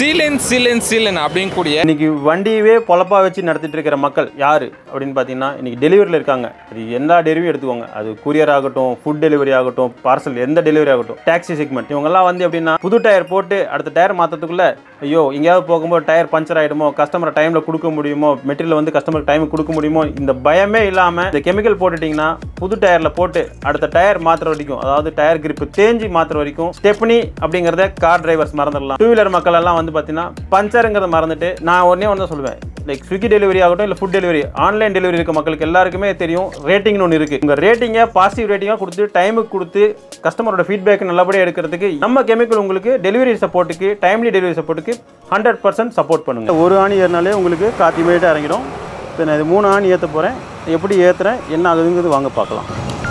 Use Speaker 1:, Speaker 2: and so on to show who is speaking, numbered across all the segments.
Speaker 1: சீலன் சீலன் சீலன் அப்படின்னு கூடிய
Speaker 2: இன்னைக்கு வண்டியவே பொழப்பா வச்சு நடத்திட்டு இருக்கிற மக்கள் யாரு அப்படின்னு பார்த்தீங்கன்னா இன்னைக்கு டெலிவரியில் இருக்காங்க அது எல்லா டெலிவரி எடுத்துக்கோங்க அது கூரியர் ஆகட்டும் ஃபுட் டெலிவரி ஆகட்டும் பார்சல் எந்த டெலிவரி ஆகட்டும் டாக்ஸி செக்மெண்ட் இவங்கெல்லாம் வந்து எப்படின்னா புது டயர் போட்டு அடுத்த டயர் மாற்றத்துக்குள்ள ஐயோ எங்கேயாவது போகும்போது டயர் பஞ்சர் ஆகிடுமோ கஸ்டமர் டைமில் கொடுக்க முடியுமோ மெட்டீரியல் வந்து கஸ்டமர் டைமுக்கு கொடுக்க முடியுமோ இந்த பயமே இல்லாமல் இந்த கெமிக்கல் போட்டுட்டிங்கன்னா புது டயரில் போட்டு அடுத்த டயர் மாற்றுற வரைக்கும் அதாவது டயர் கிரிப் தேஞ்சி மாற்றுற வரைக்கும் ஸ்டெப்னி அப்படிங்கிறத கார் டிரைவர்ஸ் மறந்துடலாம் டூ வீலர் மக்கள் எல்லாம் வந்து பார்த்தீங்கன்னா பஞ்சருங்கிறத மறந்துட்டு நான் ஒன்றே ஒன்று தான் சொல்லுவேன் லைக் ஸ்விக்கி டெலிவரி ஆகட்டும் இல்லை ஃபுட் டெலிவரி ஆன்லைன் டெலிவரி இருக்க மக்களுக்கு எல்லாருக்குமே தெரியும் ரேட்டிங்னு ஒன்று இருக்குது உங்கள் ரேட்டிங்கை பாசிட்டிவ் ரேட்டிங்காக கொடுத்து டைமுக்கு கொடுத்து கஸ்டமரோட ஃபீட்பேக் நல்லபடியாக எடுக்கிறதுக்கு நம்ம கெமிக்கல் உங்களுக்கு டெலிவரி சப்போர்ட்டுக்கு டைம்லி டெலிவரி சப்போர்ட்டுக்கு ஹண்ட்ரட் பர்சன்ட் சப்போர்ட் பண்ணுங்க ஒரு ஆணி ஏறினாலே உங்களுக்கு காத்தி இமீடியட்டாக இறங்கிடும் இப்போ நான் இது மூணு ஆணி ஏற்ற போகிறேன் எப்படி ஏற்றுறேன் என்ன ஆகுதுங்கிறது வாங்க பார்க்கலாம்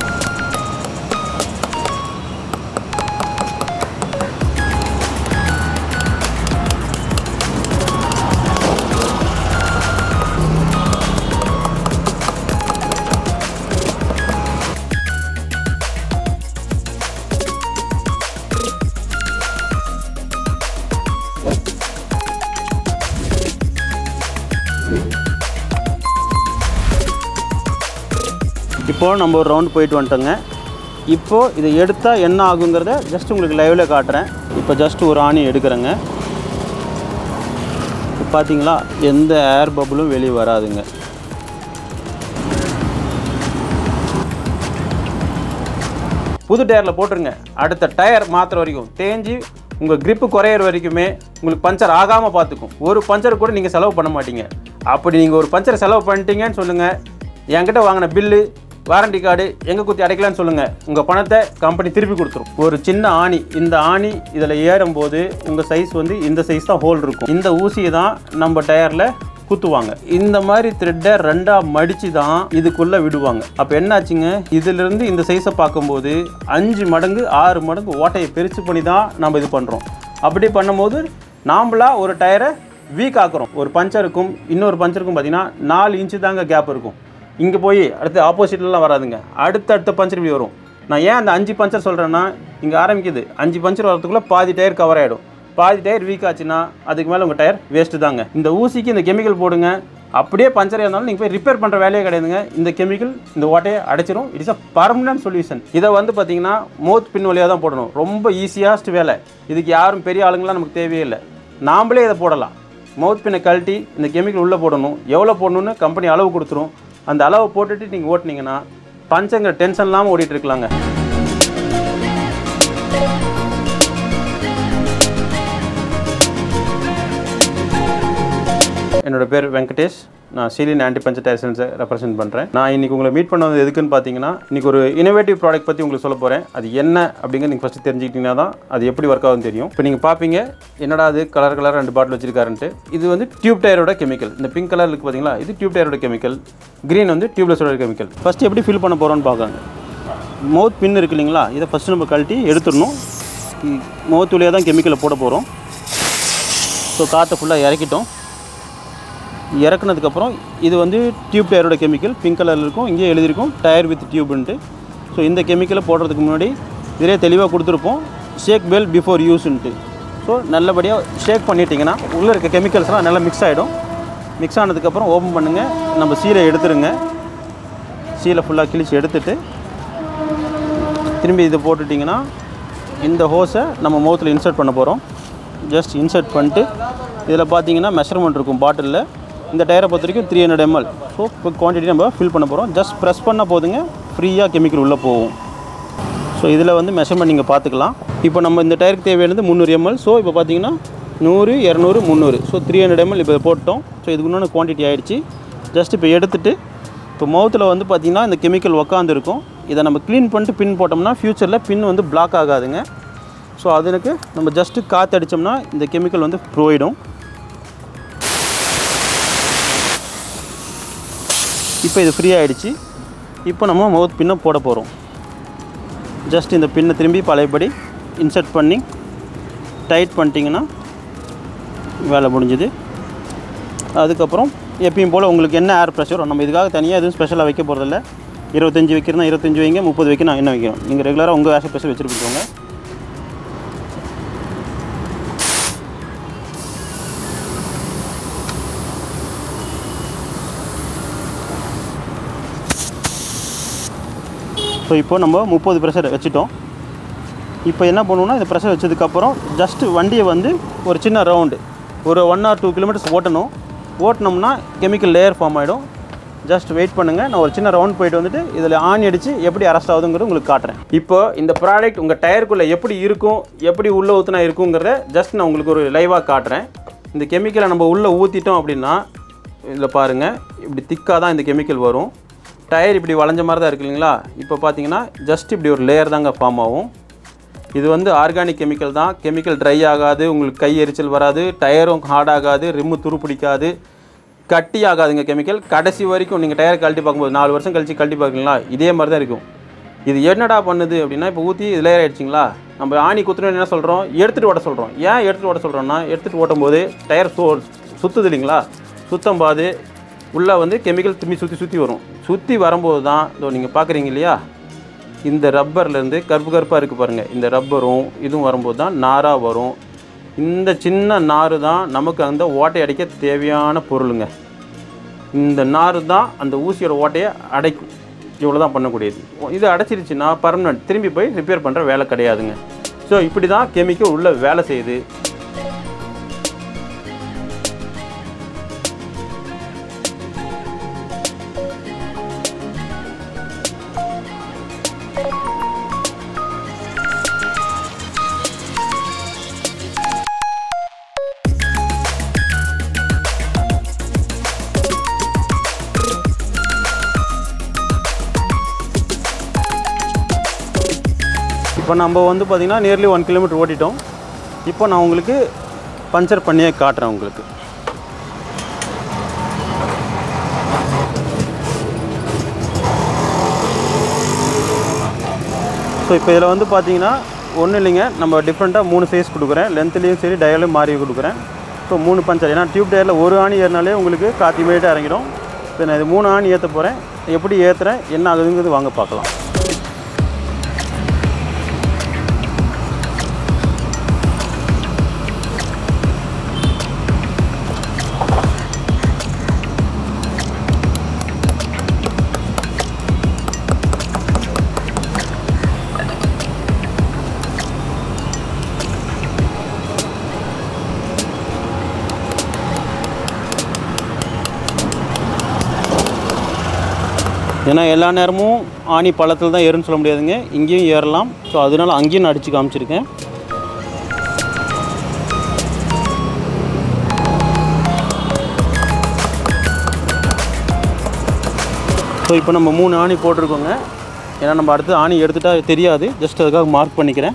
Speaker 2: இப்போ நம்ம ஒரு ரவுண்ட் போயிட்டு வந்துட்டோங்க இப்போ இதை எடுத்தால் என்ன ஆகுங்கிறத ஜஸ்ட் உங்களுக்கு லைவில் காட்டுறேன் இப்போ ஜஸ்ட் ஒரு ஆணி எடுக்கிறேங்க இப்போ பார்த்தீங்களா எந்த ஏர் பபுளும் வெளியே வராதுங்க புது டயரில் போட்டுருங்க அடுத்த டயர் மாற்றுற வரைக்கும் தேஞ்சு உங்கள் grip குறையிற வரைக்குமே உங்களுக்கு பஞ்சர் ஆகாமல் பார்த்துக்கும் ஒரு பஞ்சர் கூட நீங்கள் செலவு பண்ண மாட்டீங்க அப்படி நீங்கள் ஒரு பஞ்சர் செலவு பண்ணிட்டீங்கன்னு சொல்லுங்கள் என்கிட்ட வாங்கின பில்லு வாரண்டி கார்டு எங்கே குத்தி அடைக்கலான்னு சொல்லுங்கள் உங்கள் பணத்தை கம்பெனி திருப்பி கொடுத்துரும் ஒரு சின்ன ஆணி இந்த ஆணி இதில் ஏறும்போது உங்கள் சைஸ் வந்து இந்த சைஸ் தான் ஹோல் இருக்கும் இந்த ஊசியை தான் நம்ம டயரில் குத்துவாங்க இந்த மாதிரி த்ரெட்டை ரெண்டாக மடித்து தான் இதுக்குள்ளே விடுவாங்க அப்போ என்னாச்சுங்க இதிலிருந்து இந்த சைஸை பார்க்கும்போது அஞ்சு மடங்கு ஆறு மடங்கு ஓட்டையை பெருசு பண்ணி தான் நம்ம இது பண்ணுறோம் அப்படி பண்ணும்போது நாம்பளா ஒரு டயரை வீக் ஆக்குறோம் ஒரு பஞ்சருக்கும் இன்னொரு பஞ்சருக்கும் பார்த்தீங்கன்னா நாலு இன்ச்சு தாங்க கேப் இருக்கும் இங்கே போய் அடுத்து ஆப்போசிட்லலாம் வராதுங்க அடுத்தடுத்த பஞ்சர் இப்படி வரும் நான் ஏன் அந்த அஞ்சு பஞ்சர் சொல்கிறேன்னா இங்கே ஆரம்பிக்குது அஞ்சு பஞ்சர் வரதுக்குள்ளே பாதி டயர் கவர் ஆகிடும் பாதி டயர் வீக் ஆச்சுன்னா அதுக்கு மேலே உங்கள் டயர் வேஸ்ட்டு தாங்க இந்த ஊசிக்கு இந்த கெமிக்கல் போடுங்க அப்படியே பஞ்சர் இருந்தாலும் நீங்கள் போய் ரிப்பேர் பண்ணுற வேலையே கிடையாதுங்க இந்த கெமிக்கல் இந்த ஓட்டையை அடைச்சிரும் இட்ஸ் அ பர்மனன்ட் சொல்யூஷன் இதை வந்து பார்த்தீங்கன்னா மோத் பின் வழியாக தான் போடணும் ரொம்ப ஈஸியாஸ்ட் வேலை இதுக்கு யாரும் பெரிய ஆளுங்களாம் நமக்கு தேவையே இல்லை நாமளே இதை போடலாம் மவுத் பின்னை கழட்டி இந்த கெமிக்கல் உள்ளே போடணும் எவ்வளோ போடணும்னு கம்பெனி அளவு கொடுத்துரும் அந்த அளவை போட்டுட்டு நீங்கள் ஓட்டுனீங்கன்னா பஞ்சங்கிற டென்ஷன் இல்லாமல் ஓடிட்டு இருக்கலாங்க என்னோட பேர் வெங்கடேஷ் நான் சீலின் ஆன்டி பஞ்சர் டைசன்ஸை ரெப்ரசென்ட் பண்ணுறேன் நான் இன்றைக்கி உங்களை மீட் பண்ண வந்தது எதுக்குன்னு பார்த்தீங்கன்னா இன்றைக்கி ஒரு இனோவேட்டிவ் ப்ராடக்ட் பற்றி உங்களுக்கு சொல்ல போகிறேன் அது என்ன அப்படிங்கிறது நீங்கள் ஃபஸ்ட்டு தெரிஞ்சுக்கிட்டீங்கன்னா தான் அது எப்படி ஒர்க் ஆகுதுன்னு தெரியும் இப்போ நீங்கள் பார்ப்பீங்க என்னடா அது கலர் கலர் ரெண்டு பாட்டில் வச்சிருக்காருன்ட்டு இது வந்து டியூப் டயரோட கெமிக்கல் இந்த பிங்க் கலர் இருக்குது பார்த்தீங்களா இது டியூப் டயரோட கெமிக்கல் க்ரீன் வந்து டியூப்லெஸோட கெமிக்கல் ஃபஸ்ட்டு எப்படி ஃபில் பண்ண போகிறோன்னு பார்க்காங்க மவுத் பின் இருக்கு இல்லைங்களா இதை ஃபஸ்ட்டு நம்ம கழட்டி எடுத்துடணும் மவுத் வழியாக தான் கெமிக்கலை போட போகிறோம் ஸோ காற்றை ஃபுல்லாக இறக்கிட்டோம் இறக்குனதுக்கப்புறம் இது வந்து டியூப் டயரோட கெமிக்கல் பிங்க் கலரில் இருக்கும் இங்கேயே எழுதியிருக்கும் டயர் வித் டியூப்ன்ட்டு ஸோ இந்த கெமிக்கலை போடுறதுக்கு முன்னாடி இதிலே தெளிவாக கொடுத்துருப்போம் ஷேக் பெல் பிஃபோர் யூஸ்ன்ட்டு ஸோ நல்லபடியாக ஷேக் பண்ணிட்டீங்கன்னா உள்ளே இருக்க கெமிக்கல்ஸ்லாம் நல்லா மிக்ஸ் ஆகிடும் மிக்ஸ் ஆனதுக்கப்புறம் ஓப்பன் பண்ணுங்கள் நம்ம சீலை எடுத்துருங்க சீலை ஃபுல்லாக கிழிச்சு எடுத்துட்டு திரும்பி இதை போட்டுட்டிங்கன்னா இந்த ஹோஸை நம்ம மவுத்தில் இன்சர்ட் பண்ண போகிறோம் ஜஸ்ட் இன்சர்ட் பண்ணிட்டு இதில் பார்த்தீங்கன்னா மெஷர்மெண்ட் இருக்கும் பாட்டிலில் இந்த டயரை பொறுத்த வரைக்கும் த்ரீ ஹண்ட்ரட் எம்எல் ஸோ இப்போ குவான்டிட்டி நம்ம ஃபில் பண்ண போகிறோம் ஜஸ்ட் ப்ரெஸ் பண்ணால் போதுங்க ஃப்ரீயாக கெமிக்கல் உள்ளே போகும் ஸோ இதில் வந்து மெஷர்மெண்ட் நீங்கள் பார்த்துக்கலாம் இப்போ நம்ம இந்த டயருக்கு தேவையானது முந்நூறு எம்எல் ஸோ இப்போ பார்த்தீங்கன்னா நூறு இரநூறு முந்நூறு ஸோ த்ரீ ஹண்ட்ரட் எம்எல் இப்போ போட்டோம் ஸோ இதுக்கு முன்னாடி குவான்டிட்டி ஆயிடுச்சு ஜஸ்ட் இப்போ எடுத்துட்டு இப்போ மவுத்தில் வந்து பார்த்திங்கன்னா இந்த கெமிக்கல் உக்காந்துருக்கும் இதை நம்ம க்ளீன் பண்ணிட்டு பின் போட்டோம்னா ஃப்யூச்சரில் பின் வந்து பிளாக் ஆகாதுங்க ஸோ அதுக்கு நம்ம ஜஸ்ட்டு காற்று அடித்தோம்னா இந்த கெமிக்கல் வந்து போயிடும் இப்போ இது ஃப்ரீ ஆகிடுச்சு இப்போ நம்ம மவுத் பின்னை போட போகிறோம் ஜஸ்ட் இந்த பின்னை திரும்பி பழையபடி இன்சர்ட் பண்ணி டைட் பண்ணிட்டீங்கன்னா வேலை முடிஞ்சுது அதுக்கப்புறம் எப்பயும் போல் உங்களுக்கு என்ன ஏர் ப்ரெஷர் நம்ம இதுக்காக தனியாக எதுவும் ஸ்பெஷலாக வைக்க போகிறதில்ல இருபத்தஞ்சி வைக்கிறதா இருபத்தஞ்சி வைங்க முப்பது வைக்க நான் என்ன வைக்கிறோம் நீங்கள் ரெகுலராக உங்கள் ஏர் ப்ரெஷர் வச்சுருப்பீங்க ஸோ இப்போ நம்ம முப்பது ப்ரெஷர் வச்சுட்டோம் இப்போ என்ன பண்ணுவோம்னா இந்த ப்ரெஷர் வச்சதுக்கப்புறம் ஜஸ்ட்டு வண்டியை வந்து ஒரு சின்ன ரவுண்டு ஒரு ஒன் ஆர் டூ கிலோமீட்டர்ஸ் ஓட்டணும் ஓட்டினோம்னா கெமிக்கல் லேயர் ஃபார்ம் ஆகிடும் ஜஸ்ட் வெயிட் பண்ணுங்கள் நான் ஒரு சின்ன ரவுண்ட் போயிட்டு வந்துட்டு இதில் ஆணி அடித்து எப்படி அரெஸ்ட் ஆகுதுங்கிறது உங்களுக்கு காட்டுறேன் இப்போ இந்த ப்ராடக்ட் உங்கள் டயருக்குள்ளே எப்படி இருக்கும் எப்படி உள்ளே ஊற்றினா இருக்குங்கிறத ஜஸ்ட் நான் உங்களுக்கு ஒரு லைவாக காட்டுறேன் இந்த கெமிக்கலை நம்ம உள்ளே ஊற்றிட்டோம் அப்படின்னா இதில் பாருங்கள் இப்படி திக்காக தான் இந்த கெமிக்கல் வரும் டயர் இப்படி வளைஞ்ச மாதிரி தான் இருக்கு இல்லைங்களா இப்போ பார்த்தீங்கன்னா ஜஸ்ட் இப்படி ஒரு லேயர் தாங்க ஃபார்ம் ஆகும் இது வந்து ஆர்கானிக் கெமிக்கல் தான் கெமிக்கல் ட்ரை ஆகாது உங்களுக்கு கை எரிச்சல் வராது டயரும் ஹார்ட் ஆகாது ரிம்மு துரு பிடிக்காது கட்டி ஆகாதுங்க கெமிக்கல் கடைசி வரைக்கும் நீங்கள் டயர் கழட்டி பார்க்கும்போது நாலு வருஷம் கழிச்சு கழட்டி பார்க்குறீங்களா இதே மாதிரி தான் இருக்கும் இது என்னடா பண்ணுது அப்படின்னா இப்போ ஊற்றி இது லேயர் ஆயிடுச்சிங்களா நம்ம ஆணி குத்துறோம் என்ன சொல்கிறோம் எடுத்துகிட்டு ஓட்ட சொல்கிறோம் ஏன் எடுத்துகிட்டு ஓட்ட சொல்கிறோம்னா எடுத்துகிட்டு ஓட்டும்போது டயர் சு சுற்றுது இல்லைங்களா சுத்தம் பாது உள்ளே வந்து கெமிக்கல் திரும்பி சுற்றி சுற்றி வரும் சுற்றி வரும்போது தான் இதோ நீங்கள் பார்க்குறீங்க இல்லையா இந்த ரப்பர்லேருந்து கருப்பு கருப்பாக இருக்குது பாருங்கள் இந்த ரப்பரும் இதுவும் வரும்போது தான் நாராக வரும் இந்த சின்ன நார் தான் நமக்கு அந்த ஓட்டை அடைக்க தேவையான பொருளுங்க இந்த நார் தான் அந்த ஊசியோட ஓட்டையை அடைக்கும் இவ்வளோ தான் பண்ணக்கூடியது இது அடைச்சிருச்சுன்னா பர்மனெண்ட் திரும்பி போய் ரிப்பேர் பண்ணுற வேலை கிடையாதுங்க ஸோ இப்படி தான் கெமிக்கல் உள்ள வேலை செய்யுது இப்போ நம்ம வந்து பார்த்திங்கன்னா நியர்லி ஒன் கிலோமீட்டர் ஓட்டிட்டோம் இப்போ நான் உங்களுக்கு பஞ்சர் பண்ணியே காட்டுறேன் உங்களுக்கு ஸோ இப்போ இதில் வந்து பார்த்தீங்கன்னா ஒன்றும் இல்லைங்க நம்ம டிஃப்ரெண்ட்டாக மூணு சைஸ் கொடுக்குறேன் லென்த்லேயும் சரி டயர்லையும் மாறி கொடுக்குறேன் ஸோ மூணு பஞ்சர் ஏன்னா டியூப் டயரில் ஒரு ஆணி ஏறினாலே உங்களுக்கு காற்று இமீடியட்டாக இறங்கிடும் இப்போ நான் இது மூணு ஆணி ஏற்ற போகிறேன் எப்படி ஏற்றுறேன் என்ன ஆகுதுங்கிறது வாங்க பார்க்கலாம் ஏன்னா எல்லா நேரமும் ஆணி பள்ளத்தில் தான் ஏறுன்னு சொல்ல முடியாதுங்க இங்கேயும் ஏறலாம் ஸோ அதனால அங்கேயும் நான் அடித்து காமிச்சிருக்கேன் ஸோ இப்போ நம்ம மூணு ஆணி போட்டிருக்கோங்க ஏன்னா நம்ம அடுத்து ஆணி எடுத்துட்டா தெரியாது ஜஸ்ட் அதுக்காக மார்க் பண்ணிக்கிறேன்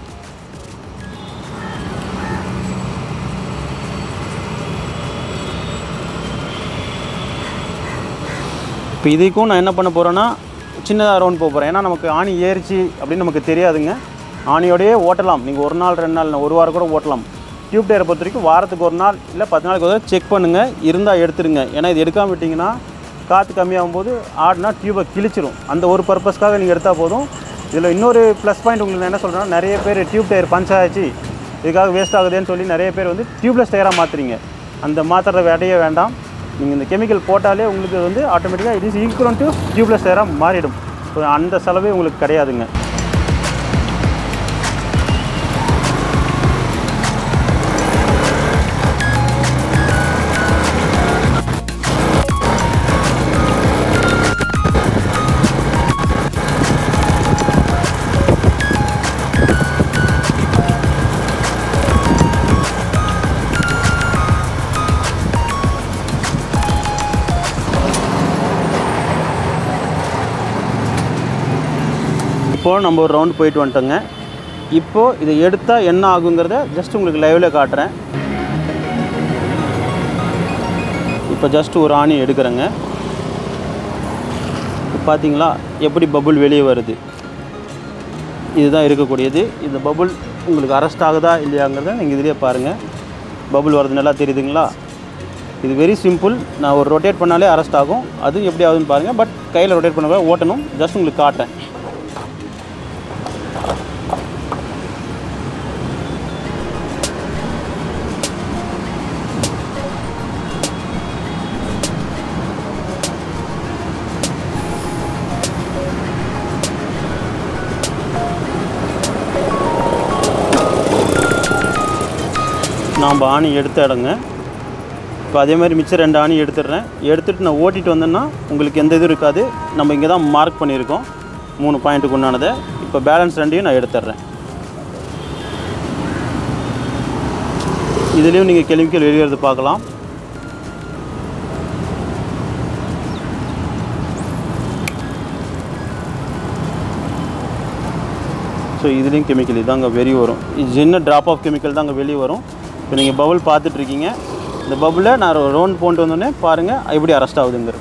Speaker 2: இப்போ இதுக்கும் நான் என்ன பண்ண போகிறேன்னா சின்னதாக ரவுண்ட் போக போகிறேன் ஏன்னா நமக்கு ஆணி ஏறிச்சு அப்படின்னு நமக்கு தெரியாதுங்க ஆணியோடயே ஓட்டலாம் நீங்கள் ஒரு நாள் ரெண்டு நாள் ஒரு வாரம் கூட ஓட்டலாம் டியூப் டயரை பொறுத்த வரைக்கும் வாரத்துக்கு ஒரு நாள் இல்லை பத்து நாளைக்கு ஒரு செக் பண்ணுங்கள் இருந்தால் எடுத்துருங்க ஏன்னா இது எடுக்காமல் விட்டிங்கன்னா காற்று கம்மியாகும் போது ஆடினா டியூபை கிழிச்சிரும் அந்த ஒரு பர்பஸ்க்காக நீங்கள் எடுத்தால் போதும் இதில் இன்னொரு ப்ளஸ் பாயிண்ட் உங்களுக்கு நான் என்ன சொல்கிறேன்னா நிறைய பேர் டியூப் டயர் பஞ்ச் ஆச்சு இதுக்காக வேஸ்ட் ஆகுதுன்னு சொல்லி நிறைய பேர் வந்து டியூப்லெஸ் டயராக மாற்றுறீங்க அந்த மாற்றுற வேலையே வேண்டாம் நீங்கள் இந்த கெமிக்கல் போட்டாலே உங்களுக்கு வந்து ஆட்டோமேட்டிக்காக it is equal to tubeless டயராக மாறிடும் ஸோ அந்த செலவே உங்களுக்கு கிடையாதுங்க இப்போது நம்ம ஒரு ரவுண்ட் போயிட்டு வந்துட்டோங்க இப்போது இதை எடுத்தால் என்ன ஆகுங்கிறத ஜஸ்ட் உங்களுக்கு லைவில் காட்டுறேன் இப்போ ஜஸ்ட் ஒரு ஆணி எடுக்கிறேங்க இப்போ பார்த்தீங்களா எப்படி பபுள் வெளியே வருது இதுதான் இருக்கக்கூடியது இந்த பபுள் உங்களுக்கு அரெஸ்ட் ஆகுதா இல்லையாங்கிறத நீங்கள் இதிலே பாருங்கள் பபுள் வரது நல்லா தெரியுதுங்களா இது வெரி சிம்பிள் நான் ஒரு ரொட்டேட் பண்ணாலே அரெஸ்ட் ஆகும் அது எப்படி ஆகுதுன்னு பாருங்கள் பட் கையில் ரொட்டேட் பண்ண ஓட்டணும் ஜஸ்ட் உங்களுக்கு காட்டுறேன் நாம் ஆணி எடுத்த இடங்க இப்போ அதே மாதிரி மிச்சம் ரெண்டு ஆணி எடுத்துடுறேன் எடுத்துகிட்டு நான் ஓட்டிட்டு வந்தேன்னா உங்களுக்கு எந்த இதுவும் இருக்காது நம்ம இங்கே தான் மார்க் பண்ணியிருக்கோம் மூணு பாயிண்ட்டுக்கு உண்டானதை இப்போ பேலன்ஸ் ரெண்டையும் நான் எடுத்துடுறேன் இதுலேயும் நீங்கள் கெமிக்கல் வெளியேறது பார்க்கலாம் ஸோ இதுலேயும் கெமிக்கல் இதாங்க வெளியே வரும் இது சின்ன ட்ராப் ஆஃப் கெமிக்கல் தாங்க வெளியே வரும் இப்போ நீங்கள் பபுள் பார்த்துட்ருக்கீங்க இந்த பபுளை நான் ரவுண்ட் போட்டு வந்தோடனே பாருங்கள் எப்படி அரெஸ்ட் ஆகுதுங்கிறது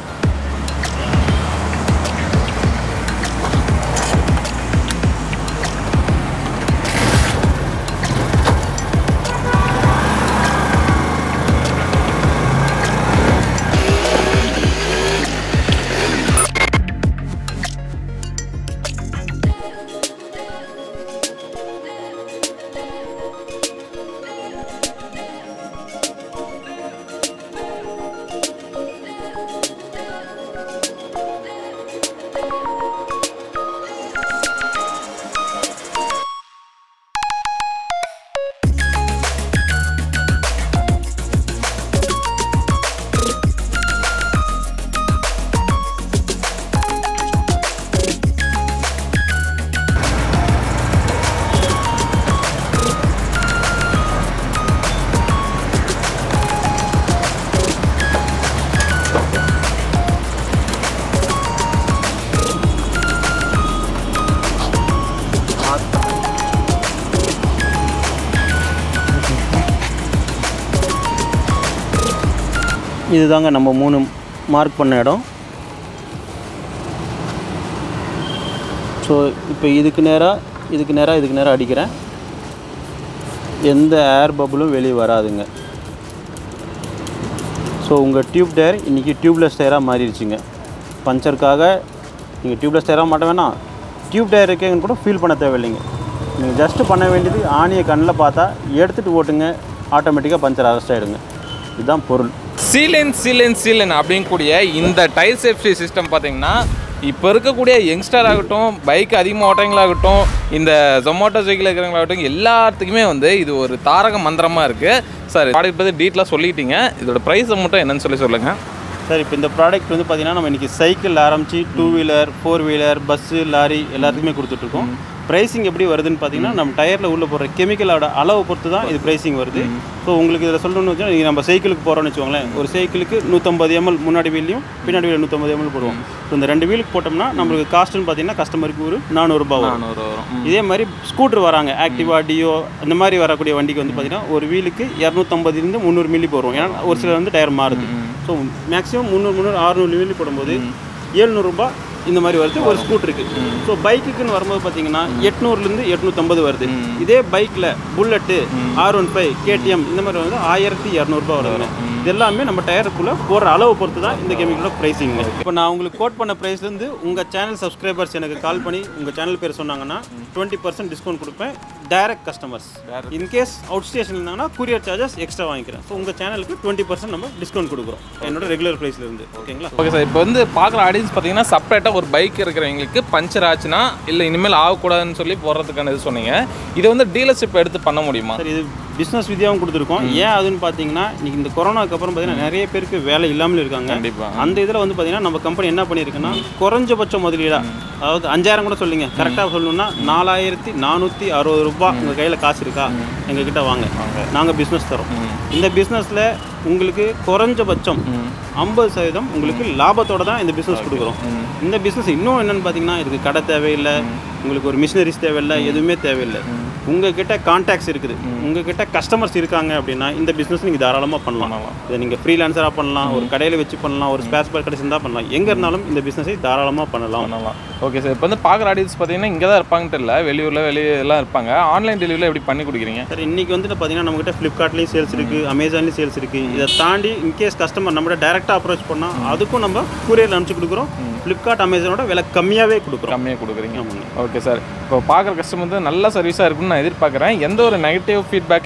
Speaker 2: இதுதாங்க நம்ம மூணு மார்க் பண்ண இடம் ஸோ இப்போ இதுக்கு நேராக இதுக்கு நேராக இதுக்கு நேராக அடிக்கிறேன் எந்த ஏர் பபுளும் வெளியே வராதுங்க ஸோ உங்கள் டியூப் டயர் இன்றைக்கி டியூப்லெஸ் டயராக மாறிடுச்சுங்க பஞ்சருக்காக நீங்கள் டியூப்லெஸ் டயராக மாட்ட வேணாம் டியூப் டயர் இருக்கேங்கன்னு கூட ஃபீல் பண்ண தேவையில்லைங்க நீங்கள் ஜஸ்ட்டு பண்ண வேண்டியது ஆணியை கண்ணில் பார்த்தா எடுத்துகிட்டு ஓட்டுங்க ஆட்டோமேட்டிக்காக பஞ்சர் அரெஸ்ட் ஆகிடுங்க இதுதான் பொருள்
Speaker 1: சீலன் சீலன் சீலன் அப்படிங்கக்கூடிய இந்த டயர் சேஃப்டி சிஸ்டம் பார்த்தீங்கன்னா இப்போ இருக்கக்கூடிய யங்ஸ்டர் ஆகட்டும் பைக் அதிகமாக ஓட்டுறவங்களாகட்டும் இந்த ஜொமேட்டோ ஸ்விக்கில் இருக்கிறவங்களாகட்டும் எல்லாத்துக்குமே வந்து இது ஒரு தாரக மந்திரமாக இருக்குது சார் ப்ராடக்ட் பற்றி டீட்டெயிலாக சொல்லிட்டீங்க இதோட ப்ரைஸை மட்டும் என்னன்னு சொல்லி சொல்லுங்கள்
Speaker 2: சார் இப்போ இந்த ப்ராடக்ட் வந்து பார்த்தீங்கன்னா நம்ம இன்றைக்கி சைக்கிள் ஆரம்பித்து two wheeler four wheeler bus lorry எல்லாத்துக்குமே கொடுத்துட்ருக்கோம் ப்ரைஸிங் எப்படி வருதுன்னு பார்த்தீங்கன்னா நம்ம டயரில் உள்ள போடுற கெமிக்கலோட அளவை பொறுத்து தான் இது ப்ரைஸிங் வருது ஸோ உங்களுக்கு இதில் சொல்லணும்னு வச்சுன்னா நீங்கள் நம்ம சைக்கிளுக்கு போகிறோம்னு வச்சுக்கோங்களேன் ஒரு சைக்கிளுக்கு நூற்றம்பது எம்எல் முன்னாடி வீல்லையும் பின்னாடி வீல் நூற்றம்பது எம்எல் போடுவோம் ஸோ இந்த ரெண்டு வீலுக்கு போட்டோம்னா நம்மளுக்கு காஸ்ட்டுன்னு பார்த்தீங்கன்னா கஸ்டமருக்கு ஒரு நானூறுரூபா வரும்
Speaker 1: நானூறு வரும்
Speaker 2: இதே மாதிரி ஸ்கூட்டர் வராங்க ஆக்டிவா டியோ அந்த மாதிரி வரக்கூடிய வண்டிக்கு வந்து பார்த்தீங்கன்னா ஒரு வீலுக்கு இரநூத்தம்பதுலேருந்து முந்நூறு மில்லி போடுவோம் ஏன்னா ஒரு சிலர் வந்து டயர் மாறுது ஸோ மேக்ஸிமம் முந்நூறு முந்நூறு அறுநூறு மில்லி போடும்போது ஏழ்நூறுபா இந்த மாதிரி வருது ஒரு ஸ்கூட்டருக்கு ஸோ பைக்குக்குன்னு வரும்போது பார்த்தீங்கன்னா எட்நூறுலேருந்து எட்நூற்றம்பது வருது இதே பைக்கில் Bullet R one five KTM இந்த மாதிரி வந்து ஆயிரத்தி இரநூறுபா வருதுங்க இது எல்லாமே நம்ம டயருக்குள்ளே போடுற அளவை பொறுத்து தான் இந்த கெமிக்கலோட ப்ரைஸிங் இப்போ நான் உங்களுக்கு கோட் பண்ண ப்ரைஸ்லேருந்து உங்கள் சேனல் சப்ஸ்கிரைபர்ஸ் எனக்கு கால் பண்ணி உங்கள் சேனல் பேர் சொன்னாங்கன்னா டுவெண்ட்டி பர்சன்ட் டிஸ்கவுண்ட் கொடுப்பேன் direct customers in case out station இருந்தாங்கன்னா கூரியர் சார்ஜஸ் எக்ஸ்ட்ரா வாங்கிக்கிறேன் ஸோ உங்கள் சேனலுக்கு டுவெண்ட்டி பர்சன்ட் நம்ம டிஸ்கவுண்ட் கொடுக்குறோம் என்னோட ரெகுலர் ப்ரைஸ்லேருந்து ஓகேங்களா
Speaker 1: ஓகே சார் இப்போ வந்து பார்க்குற ஆடியன்ஸ் பார்த்தீங்கன்னா செப்பரேட்டாக ஒரு பைக் இருக்கிறவங்களுக்கு பஞ்சர் ஆச்சுன்னா இல்லை இனிமேல் ஆகக்கூடாதுன்னு சொல்லி போடுறதுக்கான இது சொன்னீங்க இதை வந்து டீலர்ஷிப் எடுத்து பண்ண முடியுமா
Speaker 2: சார் இது பிஸ்னஸ் வித்யாவும் கொடுத்துருக்கோம் ஏன் அதுன்னு பார்த்தீங்கன்னா இன்னைக்கு இந்த கொரோனாக்கு அப்புறம் பார்த்தீங்கன்னா நிறைய பேருக்கு வேலை இல்லாமல் இருக்காங்க
Speaker 1: கண்டிப்பாக
Speaker 2: அந்த இதில் வந்து பார்த்தீங்கன்னா நம்ம கம்பெனி என்ன பண்ணியிருக்குன்னா குறைஞ்சபட்ச முதலீடா அதாவது அஞ்சாயிரம் கூட சொல்லுங்க கரெக்டாக சொல்லணும்னா நாலாயிரத்தி நானூற்றி அறுபது ரூபாய் உங்கள் கையில் காசு இருக்கா எங்ககிட்ட வாங்க நாங்கள் பிஸ்னஸ் தரோம் இந்த பிஸ்னஸில் உங்களுக்கு குறைஞ்சபட்சம் ஐம்பது சதவீதம் உங்களுக்கு லாபத்தோட தான் இந்த பிஸ்னஸ் கொடுக்குறோம் இந்த பிஸ்னஸ் இன்னும் என்னன்னு பார்த்தீங்கன்னா இதுக்கு கடை தேவையில்லை உங்களுக்கு ஒரு மிஷினரிஸ் தேவையில்லை எதுவுமே தேவையில்லை உங்ககிட்ட கான்டாக்ட்ஸ் இருக்குது உங்ககிட்ட கஸ்டமர்ஸ் இருக்காங்க அப்படின்னா இந்த பிஸ்னஸ் நீங்கள் தாராளமாக பண்ணலாம் இதை நீங்கள் ஃப்ரீலான்சராக பண்ணலாம் ஒரு கடையில் வச்சு பண்ணலாம் ஒரு ஸ்பேஸ் பார் கடை இருந்தால் பண்ணலாம் எங்கே இருந்தாலும் இந்த பிஸ்னஸை தாராளமாக பண்ணலாம்
Speaker 1: பண்ணலாம் ஓகே சார் இப்போ வந்து பார்க்குற ஆடியன்ஸ் பார்த்தீங்கன்னா இங்கே தான் இருப்பாங்கன்ட்டு இல்லை வெளியூரில் வெளியே எல்லாம் இருப்பாங்க ஆன்லைன் டெலிவரியில் எப்படி பண்ணி கொடுக்குறீங்க
Speaker 2: சார் இன்னைக்கு வந்து பார்த்தீங்கன்னா நம்மகிட்ட ஃப்ளிப்கார்ட்லேயும் சேல்ஸ் இருக்குது அமேசான்லேயும் சேல்ஸ் இருக்குது இதை தாண்டி இன்கேஸ் கஸ்டமர் நம்மகிட்ட டேரெக்டாக அப்ரோச் பண்ணால் அதுக்கும் நம்ம கூரியரில் அனுப்பிச்சு கொடுக்குறோம் ஃப்ளிப்கார்ட் அமேசானோட விலை கம்மியாகவே கொடுக்குறோம்
Speaker 1: கம்மியாக கொடுக்குறீங்க
Speaker 2: ஆமாங்க
Speaker 1: ஓகே சார் இப்போ பார்க்குற கஸ்டமர் வந்து நல்ல சர்வீஸாக இருக்கும்னு நான் எதிர்பார்க்குறேன் எந்த ஒரு நெகட்டிவ் ஃபீட்பேக்கு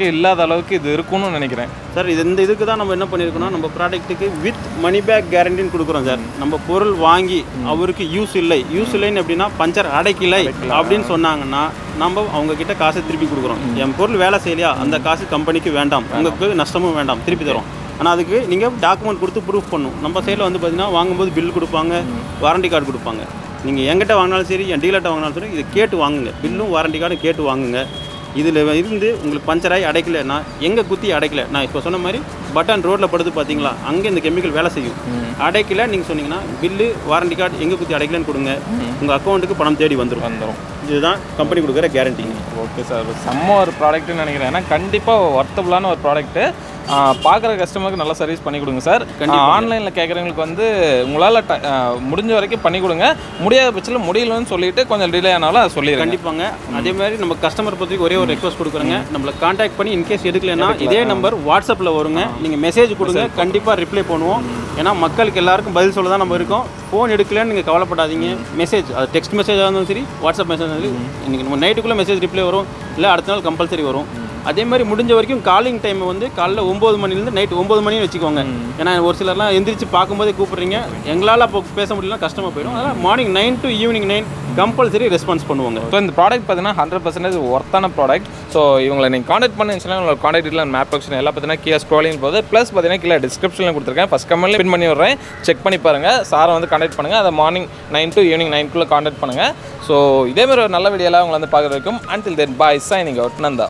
Speaker 1: யாருக்கும் இல்லாத அளவுக்கு இது இருக்கும்னு நினைக்கிறேன்
Speaker 2: சார் இது இந்த இதுக்கு தான் நம்ம என்ன பண்ணியிருக்கோம்னா நம்ம ப்ராடக்ட்டுக்கு வித் மணி பேக் கேரண்டின்னு கொடுக்குறோம் சார் நம்ம பொருள் வாங்கி அவருக்கு யூஸ் இல்லை யூஸ் இல்லைன்னு எப்படின்னா பஞ்சர் அடைக்கலை அப்படின்னு சொன்னாங்கன்னா நம்ம அவங்க கிட்ட காசை திருப்பி கொடுக்குறோம் என் பொருள் வேலை செய்யலையா அந்த காசு கம்பெனிக்கு வேண்டாம் உங்களுக்கு நஷ்டமும் வேண்டாம் திருப்பி தரோம் ஆனால் அதுக்கு நீங்கள் டாக்குமெண்ட் கொடுத்து ப்ரூஃப் பண்ணணும் நம்ம சைடில் வந்து பார்த்தீங்கன்னா வாங்கும்போது பில் கொடுப்பாங்க வாரண்டி கார்டு கொடுப்பாங்க நீங்கள் எங்கிட்ட வாங்கினாலும் சரி என் டீலர்கிட்ட வாங்கினாலும் சரி இதை கேட்டு வாங்குங்க பில்லும் வாரண்டி கார்டும் கேட்டு வாங்குங்க இதில் இருந்து உங்களுக்கு பஞ்சராகி அடைக்கலைன்னா எங்கே குத்தி அடைக்கல நான் இப்போ சொன்ன மாதிரி பட்டன் ரோட்டில் படுத்து பார்த்தீங்களா அங்கே இந்த கெமிக்கல் வேலை செய்யும் அடைக்கல நீங்கள் சொன்னீங்கன்னா பில்லு வாரண்டி கார்டு எங்கே குத்தி அடைக்கலன்னு கொடுங்க உங்கள் அக்கௌண்ட்டுக்கு பணம் தேடி வந்துடும்
Speaker 1: வந்துடும்
Speaker 2: இதுதான் கம்பெனி கொடுக்குற கேரண்டிங்க
Speaker 1: ஓகே சார் செம்ம ஒரு ப்ராடக்ட்னு நினைக்கிறேன் ஏன்னா கண்டிப்பாக ஒர்த்தபுளான ஒரு ப்ராடக்ட்டு பார்க்குற கஸ்டமருக்கு நல்ல சர்வீஸ் பண்ணி கொடுங்க சார் ஆன்லைனில் கேட்குறவங்களுக்கு வந்து உங்களால் முடிஞ்ச வரைக்கும் பண்ணி கொடுங்க முடியாத பட்சத்தில் முடியலன்னு சொல்லிட்டு கொஞ்சம் டிலே ஆனாலும் அதை சொல்லிடுங்க
Speaker 2: கண்டிப்பாங்க அதே மாதிரி நம்ம கஸ்டமர் பற்றி ஒரே ஒரு ரெக்வஸ்ட் கொடுக்குறோங்க நம்மளை காண்டாக்ட் பண்ணி இன்கேஸ் எடுக்கலைன்னா இதே நம்பர் வாட்ஸ்அப்பில் வருங்க நீங்கள் மெசேஜ் கொடுங்க கண்டிப்பாக ரிப்ளை பண்ணுவோம் ஏன்னா மக்களுக்கு எல்லாருக்கும் பதில் சொல்ல தான் நம்ம இருக்கோம் ஃபோன் எடுக்கலன்னு நீங்கள் கவலைப்படாதீங்க மெசேஜ் அது டெக்ஸ்ட் மெசேஜாக இருந்தாலும் சரி வாட்ஸ்அப் மெசேஜ் இருந்தாலும் சரி இன்னைக்கு நம்ம நைட்டுக்குள்ளே மெசேஜ் ரிப்ளை வரும் இல்லை அடுத்த நாள் கம்பல்சரி வரும் அதே மாதிரி முடிஞ்ச வரைக்கும் காலிங் டைம் வந்து காலைல ஒம்பது மணிலேருந்து நைட் ஒம்பது மணின்னு வச்சுக்கோங்க ஏன்னா ஒரு சிலர்லாம் எந்திரிச்சு பார்க்கும்போதே கூப்பிட்றீங்க எங்களால் அப்போ பேச முடியலனா கஷ்டமாக போயிடும் அதனால் morning nine to evening nine compulsory response பண்ணுவாங்க
Speaker 1: ஸோ இந்த ப்ராடக்ட் பார்த்தீங்கன்னா ஹண்ட்ரட் பர்சன்டேஜ் ஒர்த்தான ப்ராடக்ட் ஸோ இவங்களை நீங்கள் காண்டாக்ட் பண்ணி உங்களோட காண்டாக்ட் இல்லை மேப் ஆப்ஷன் எல்லாம் பார்த்தீங்கன்னா கீழே ஸ்க்ரோலிங் போகுது ப்ளஸ் பார்த்தீங்கன்னா கீழே டிஸ்கிரிப்ஷனில் கொடுத்துருக்கேன் ஃபஸ்ட் கமெண்ட்ல பின் பண்ணி விட்றேன் செக் பண்ணி பாருங்கள் சாரை வந்து காண்டாக்ட் பண்ணுங்கள் அதை மார்னிங் நைன் டு ஈவினிங் நைன்குள்ளே காண்டாக்ட் பண்ணுங்கள் ஸோ இதே மாதிரி ஒரு நல்ல வீடியோலாம் உங்களை வந்து பார்க்குற வரைக்கும் until then bye signing out Nanda